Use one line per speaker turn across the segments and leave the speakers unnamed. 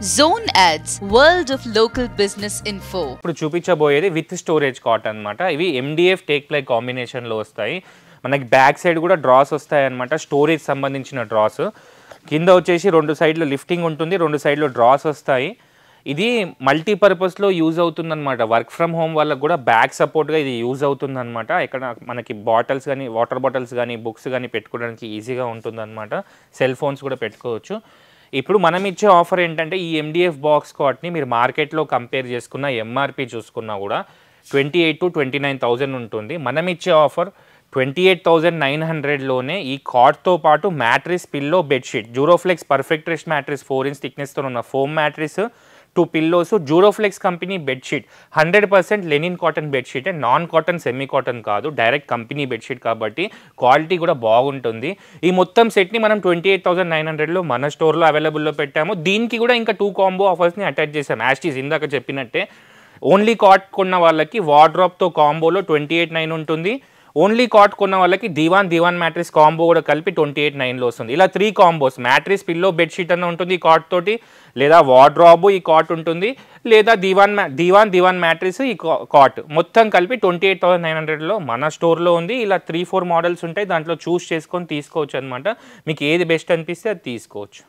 Zone Ads, World of Local Business Info.
ఇప్పుడు చూపించబోయేది with storage cot అన్నమాట ఇవి MDF take ply కాంబినేషన్లో వస్తాయి మనకి బ్యాక్ సైడ్ కూడా డ్రాస్ వస్తాయి అనమాట స్టోరేజ్ సంబంధించిన డ్రాస్ కింద వచ్చేసి రెండు సైడ్లో లిఫ్టింగ్ ఉంటుంది రెండు సైడ్లో డ్రాస్ వస్తాయి ఇది మల్టీపర్పస్లో యూజ్ అవుతుందన్నమాట వర్క్ ఫ్రమ్ హోమ్ వాళ్ళకి కూడా బ్యాక్ సపోర్ట్గా ఇది యూజ్ అవుతుందన్నమాట ఇక్కడ మనకి బాటిల్స్ కానీ వాటర్ బాటిల్స్ కానీ బుక్స్ కానీ పెట్టుకోవడానికి ఈజీగా ఉంటుందన్నమాట సెల్ ఫోన్స్ కూడా పెట్టుకోవచ్చు ఇప్పుడు మనం ఇచ్చే ఆఫర్ ఏంటంటే ఈ ఎండిఎఫ్ బాక్స్ కాట్ని మీరు మార్కెట్లో కంపేర్ చేసుకున్న ఎంఆర్పి చూసుకున్నా కూడా twenty eight to twenty nine thousand ఉంటుంది మనం ఇచ్చే offer twenty eight thousand nine హండ్రెడ్లోనే ఈ కాట్తో పాటు mattress pillow bedsheet Duroflex perfect rest mattress four inch థిక్నెస్తో ఉన్న foam mattress two pillows Duroflex company bedsheet hundred percent linen cotton bedsheet and non cotton semi cotton కాదు direct company bedsheet కాబట్టి quality కూడా బాగుంటుంది ఈ మొత్తం సెట్ని మనం ట్వంటీ ఎయిట్ థౌసండ్ నైన్ హండ్రెడ్లో మన స్టోర్లో అవైలబుల్లో పెట్టాము దీనికి కూడా ఇంకా టూ కాంబో ఆఫర్స్ని అటాచ్ చేసాం యాస్టీస్ ఇందాక చెప్పినట్టే ఓన్లీ కాట్ కొన్న వాళ్ళకి వార్డ్రాప్తో కాంబోలో ట్వంటీ ఎయిట్ నైన్ ఉంటుంది ఓన్లీ కాట్ కొన్న వాళ్ళకి దివాన్ దివాన్ మ్యాట్రిస్ కాంబో కూడా కలిపి ట్వంటీ ఎయిట్ నైన్లో వస్తుంది ఇలా three combos mattress pillow bedsheet అన్న ఉంటుంది ఈ కాట్ తోటి లేదా వార్డ్రాబ్ ఈ కాట్ ఉంటుంది లేదా దివాన్ మ్యా దివాన్ దివాన్ మ్యాట్రిస్ ఈ కా- కాట్ మొత్తం కలిపి ట్వంటీ ఎయిట్ థౌసండ్ నైన్ హండ్రెడ్లో మన స్టోర్లో ఉంది ఇలా త్రీ ఫోర్ మోడల్స్ ఉంటాయి దాంట్లో చూస్ చేసుకొని తీసుకోవచ్చు అనమాట మీకు ఏది బెస్ట్ అనిపిస్తే అది తీసుకోవచ్చు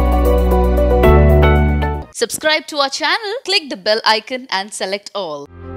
Subscribe to our channel, click the bell icon and select all.